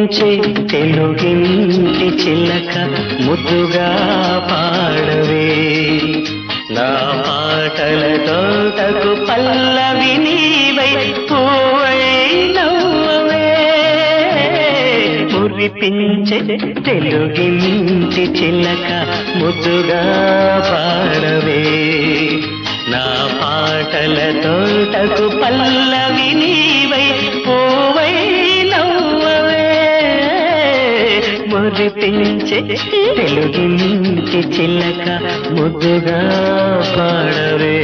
మురిపించే తెలుగింటి చిల్లక ముద్దుగా పాడవే నా పాటల తోటకు పల్లవి నీవై పూవై నవ్వవే మురిపించే తెలుగింటి చిల్లక ముద్దుగా పాడవే నా పాటల తోటకు పల్లవి నీవై పూవై నవ్వవే మురిపించే తెలుగింటి చిల్లక ముద్దుగా పాడవే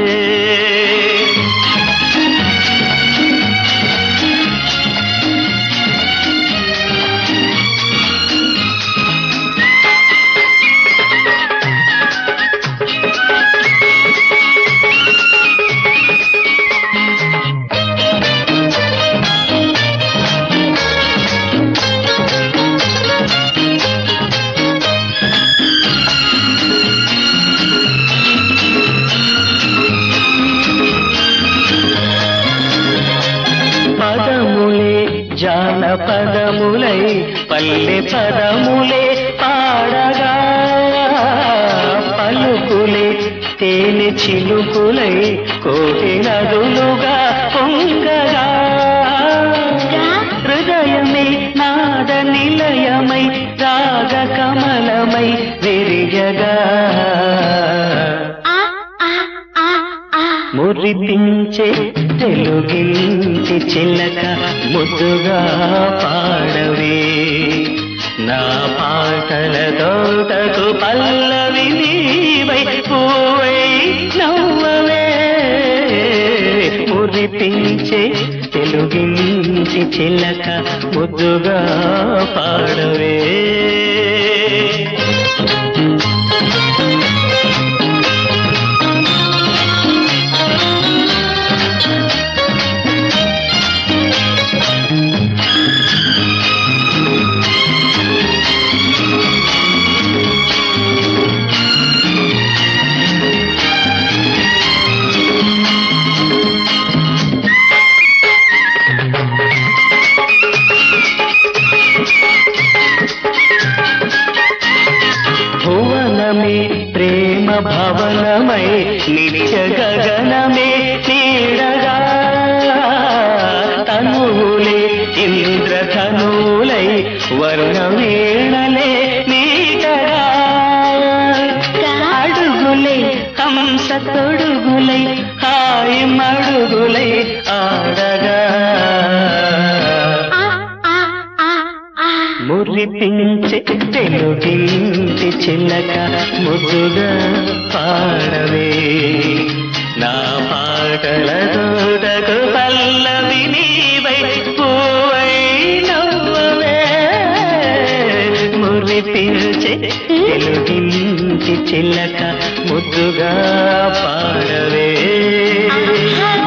పదములే జానపదములై పల్లె పదములే పాడగా పలుకులే తేనె చిలుకులై కోటి నదులుగా పొంగగా హృదయమే నాద నిలయమై రాగ కమలమై విరియగా మురిపించే తెలుగింటి చిల్లక ముద్దుగా పాడవే నా పాటల తోటకు పల్లవి నీవై పూవై నవ్వవే మురిపించే తెలుగింటి చిల్లక ముద్దుగా పాడవే భువనమే ప్రేమ భవనమై నిత్య గగనమే నీడగా తనువులే ఇంద్రధనులై వర్ణవీణలే నీడగా అడుగులై హంస తొడుగులై హాయి మడుగులై ఆడగా మురిపించే తెలుగింటి చిల్లక ముద్దుగా పాడవే నా పాటల తోటకు పల్లవి నీవై పూవై నవ్వవే మురిపించే తెలుగింటి చిల్లక ముద్దుగా పాడవే